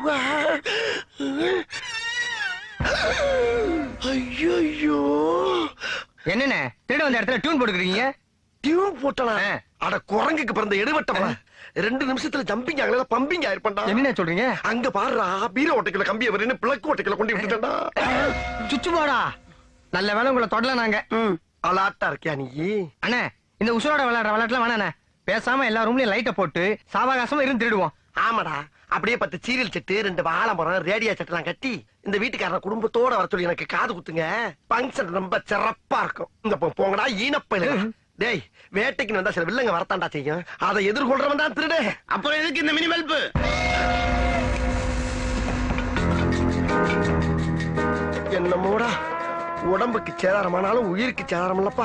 ஐயோ என்னண்ணே திருட வந்த இடத்துல டியூன் போட்டுக்கிறீங்க டியூன் போட்டனா ஆ. அட குரங்குக்கு பிறந்த எடுவட்டமா ரெண்டு நிமிஷத்துல ஜம்பிங் ஆகல பம்பிங் ஆயிருப்பா என்ன சொல்றீங்க அங்க பாருடா பீர ஓட்டைக்குள்ள கம்பிய வரேன்னு பிளக்கு ஓட்டைக்குள்ள கொண்டு விட்டுட்டா சுச்சு போடா நல்ல வேலை உங்களை தொடல நாங்க அலாட்டா இருக்கியா நீ அண்ணே இந்த உசுரோட விளையாடுற விளையாட்டுலாம் வேணாண்ணே பேசாம எல்லா ரூம்லயும் லைட்டை போட்டு சாவகாசமா இருந்து திருடுவோம் ஆமாடா அப்படியே பத்து சீரியல் செட்டு ரெண்டு வாழை மரம் ரேடியோ செட்டுலாம் கட்டி இந்த வீட்டுக்காரன் குடும்பத்தோட வர சொல்லி எனக்கு காது குத்துங்க பங்கன் ரொம்ப சிறப்பா இருக்கும் இந்த போ- போங்கடா ஈனப்பையில டேய் வேட்டைக்கு வந்தா சில வில்லங்க வரத்தாண்டா செய்யும் அதை எதிர்கொள்றவன் தான் திருடு அப்புறம் எதுக்கு இந்த மினி பல்பு என்னமோடா உடம்புக்கு சேதாரமானாலும் உயிருக்கு சேதாரம் இல்லப்பா